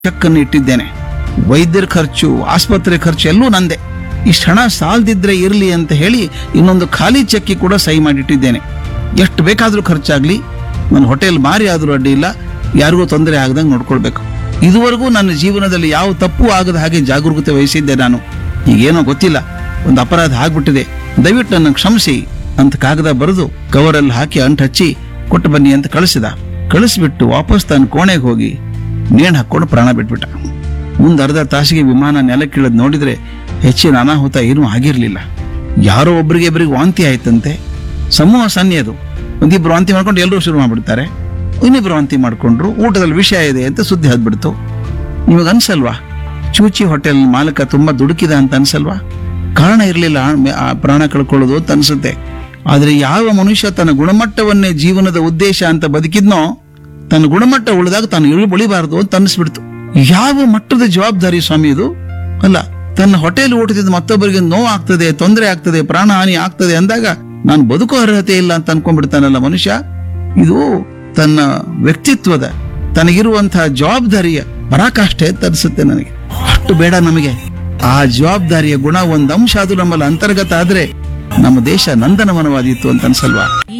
check ಅನ್ನು ಇಟ್ಟಿದ್ದೇನೆ ವೈದ್ಯರ ಖರ್ಚು ಆಸ್ಪತ್ರೆ ಖರ್ಚು ಎಲ್ಲೂ ನಂದೆ ಇಷ್ಟು ಹಣ ಸಾಲದಿದ್ರೆ ಇರಲಿ ಅಂತ ಹೇಳಿ ಇನ್ನೊಂದು ಖಾಲಿ ಚೆಕ್ಗೆ ಕೂಡ ಸಹಿ ಮಾಡಿಟ್ಟಿದ್ದೇನೆ ಎಷ್ಟು ಬೇಕಾದರೂ ಖರ್ಚಾಗ್ಲಿ ನನ್ನ ಹೋಟೆಲ್ ಮಾರಿ ಆದರೂ ಅಡ್ಡಿ ಇಲ್ಲ ಯಾರಿಗೂ ತೊಂದರೆ ಆಗದಂಗೆ ನೋಡ್ಕೊಳ್ಬೇಕು ಇದುವರೆಗೂ ನನ್ನ ಜೀವನದಲ್ಲಿ ಯಾವ ತಪ್ಪು ಆಗದ ಹಾಗೆ ಜಾಗರೂಕತೆ ವಹಿಸಿದ್ದೆ ನಾನು ಈಗೇನೋ ಗೊತ್ತಿಲ್ಲ ಒಂದು ಅಪರಾಧ ಆಗ್ಬಿಟ್ಟಿದೆ ದಯವಿಟ್ಟು ನನ್ನ ಕ್ಷಮಿಸಿ ಅಂತ ಕಾಗದ ಬರೆದು ಕವರಲ್ಲಿ ಹಾಕಿ ಅಂಟು ಹಚ್ಚಿ ಕೊಟ್ಟು ಬನ್ನಿ ಅಂತ ಕಳಿಸಿದ ಕಳಿಸ್ಬಿಟ್ಟು ವಾಪಸ್ ತನ್ನ ಕೋಣೆಗೆ ಹೋಗಿ ನೇಣು ಹಾಕೊಂಡು ಪ್ರಾಣ ಬಿಟ್ಬಿಟ್ಟ ಮುಂದೆ ಅರ್ಧ ತಾಸಿಗೆ ವಿಮಾನ ನೆಲಕ್ಕಿಳಿದ್ ನೋಡಿದ್ರೆ ಹೆಚ್ಚಿನ ಅನಾಹುತ ಏನೂ ಆಗಿರಲಿಲ್ಲ ಯಾರೋ ಒಬ್ರಿಗೆ ಇಬ್ಬರಿಗೆ ವಾಂತಿ ಆಯ್ತಂತೆ ಸಮೂಹ ಸನ್ನಿಯದು ಒಂದಿಬ್ರು ವಾಂತಿ ಮಾಡ್ಕೊಂಡು ಎಲ್ಲರೂ ಶುರು ಮಾಡ್ಬಿಡ್ತಾರೆ ಇನ್ನಿಬ್ರು ವಾಂತಿ ಮಾಡ್ಕೊಂಡ್ರು ಊಟದಲ್ಲಿ ವಿಷಯ ಇದೆ ಅಂತ ಸುದ್ದಿ ಹದ್ಬಿಡ್ತು ನಿಮಗೆ ಅನ್ಸಲ್ವಾ ಚೂಚಿ ಹೋಟೆಲ್ ಮಾಲಕ ತುಂಬಾ ದುಡುಕಿದ ಅಂತ ಅನ್ಸಲ್ವಾ ಕಾರಣ ಇರಲಿಲ್ಲ ಆ ಪ್ರಾಣ ಕಳ್ಕೊಳ್ಳೋದು ಅಂತ ಅನ್ಸುತ್ತೆ ಆದ್ರೆ ಯಾವ ಮನುಷ್ಯ ತನ್ನ ಗುಣಮಟ್ಟವನ್ನೇ ಜೀವನದ ಉದ್ದೇಶ ಅಂತ ಬದುಕಿದ್ನೋ ತನ್ನ ಗುಣಮಟ್ಟ ಉಳಿದಾಗ ತಾನು ಇಳಿ ಬೆಳಿಬಾರದು ಅಂತ ಅನಿಸ್ಬಿಡ್ತು ಯಾವ ಮಟ್ಟದ ಜವಾಬ್ದಾರಿ ಸ್ವಾಮಿ ಇದು ಅಲ್ಲ ತನ್ನ ಹೋಟೆಲ್ ಊಟದಿಂದ ಮತ್ತೊಬ್ಬರಿಗೆ ನೋವು ಆಗ್ತದೆ ತೊಂದರೆ ಆಗ್ತದೆ ಪ್ರಾಣ ಹಾನಿ ಆಗ್ತದೆ ಅಂದಾಗ ನಾನು ಬದುಕೋ ಅರ್ಹತೆ ಇಲ್ಲ ಅಂತ ಅನ್ಕೊಂಡ್ಬಿಡ್ತಾನಲ್ಲ ಮನುಷ್ಯ ಇದು ತನ್ನ ವ್ಯಕ್ತಿತ್ವದ ತನಗಿರುವಂತಹ ಜವಾಬ್ದಾರಿಯ ಪರಾಕಾಷ್ಠೆ ಅಂತ ಅನ್ಸುತ್ತೆ ನನಗೆ ಅಷ್ಟು ಬೇಡ ನಮಗೆ ಆ ಜವಾಬ್ದಾರಿಯ ಗುಣ ಒಂದ್ ಅಂಶ ಅದು ನಮ್ಮಲ್ಲಿ ಅಂತರ್ಗತ ಆದ್ರೆ ನಮ್ಮ ದೇಶ ನಂದನವನವಾದಿತ್ತು ಅಂತ ಅನ್ಸಲ್ವಾ